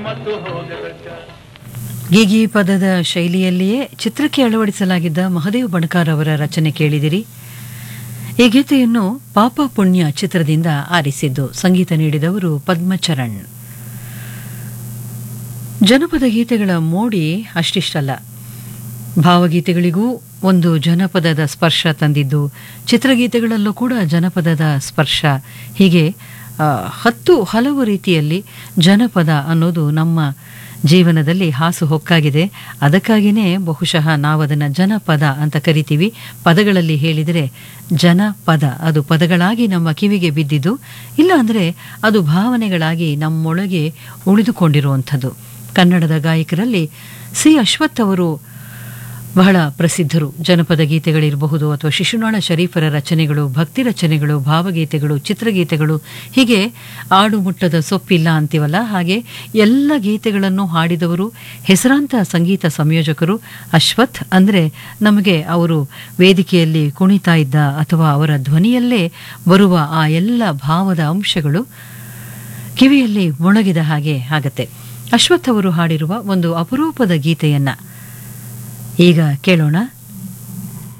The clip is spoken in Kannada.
ಮತ್ತು ಹೋಗಬೇಕ ಗೀಗಿ ಪದದ ಶೈಲಿಯಲ್ಲಿಯೇ ಚಿತ್ರಕ್ಕೆ ಅಳವಡಿಸಲಾಗಿದ್ದ ಮಹದೇವ್ ಬಣಕಾರ್ ಅವರ ರಚನೆ ಕೇಳಿದಿರಿ ಈ ಗೀತೆಯನ್ನು ಪಾಪ ಪುಣ್ಯ ಚಿತ್ರದಿಂದ ಆರಿಸಿದ್ದು ಸಂಗೀತ ನೀಡಿದವರು ಪದ್ಮಚರಣ್ ಜನಪದ ಗೀತೆಗಳ ಮೋಡಿ ಅಷ್ಟಿಷ್ಟಲ್ಲ ಭಾವಗೀತೆಗಳಿಗೂ ಒಂದು ಜನಪದದ ಸ್ಪರ್ಶ ತಂದಿದ್ದು ಚಿತ್ರಗೀತೆಗಳಲ್ಲೂ ಕೂಡ ಜನಪದದ ಸ್ಪರ್ಶ ಹೀಗೆ ಆ, ಹತ್ತು ಹಲವು ರೀತಿಯಲ್ಲಿ ಜನಪದ ಅನ್ನೋದು ನಮ್ಮ ಜೀವನದಲ್ಲಿ ಹಾಸು ಹೊಕ್ಕಾಗಿದೆ ಅದಕ್ಕಾಗಿಯೇ ಬಹುಶಃ ನಾವದನ್ನು ಜನಪದ ಅಂತ ಕರಿತೀವಿ ಪದಗಳಲ್ಲಿ ಹೇಳಿದರೆ ಜನಪದ ಅದು ಪದಗಳಾಗಿ ನಮ್ಮ ಕಿವಿಗೆ ಬಿದ್ದಿದ್ದು ಇಲ್ಲ ಅಂದರೆ ಅದು ಭಾವನೆಗಳಾಗಿ ನಮ್ಮೊಳಗೆ ಉಳಿದುಕೊಂಡಿರುವಂಥದ್ದು ಕನ್ನಡದ ಗಾಯಕರಲ್ಲಿ ಸಿ ಅಶ್ವಥ್ ಅವರು ಬಹಳ ಪ್ರಸಿದ್ಧರು ಜನಪದ ಗೀತೆಗಳಿರಬಹುದು ಅಥವಾ ಶಿಶುನಾಳ ಶರೀಫರ ರಚನೆಗಳು ಭಕ್ತಿ ರಚನೆಗಳು ಭಾವಗೀತೆಗಳು ಚಿತ್ರಗೀತೆಗಳು ಹೀಗೆ ಆಡು ಮುಟ್ಟದ ಸೊಪ್ಪಿಲ್ಲ ಅಂತೀವಲ್ಲ ಹಾಗೆ ಎಲ್ಲ ಗೀತೆಗಳನ್ನು ಹಾಡಿದವರು ಹೆಸರಾಂತ ಸಂಗೀತ ಸಂಯೋಜಕರು ಅಶ್ವಥ್ ಅಂದರೆ ನಮಗೆ ಅವರು ವೇದಿಕೆಯಲ್ಲಿ ಕುಣಿತಾ ಇದ್ದ ಅಥವಾ ಅವರ ಧ್ವನಿಯಲ್ಲೇ ಬರುವ ಆ ಎಲ್ಲ ಭಾವದ ಅಂಶಗಳು ಕಿವಿಯಲ್ಲಿ ಮೊಳಗಿದ ಹಾಗೆ ಆಗತ್ತೆ ಅಶ್ವಥ್ ಅವರು ಹಾಡಿರುವ ಒಂದು ಅಪರೂಪದ ಗೀತೆಯನ್ನ ಈಗ ಕೇಳೋಣ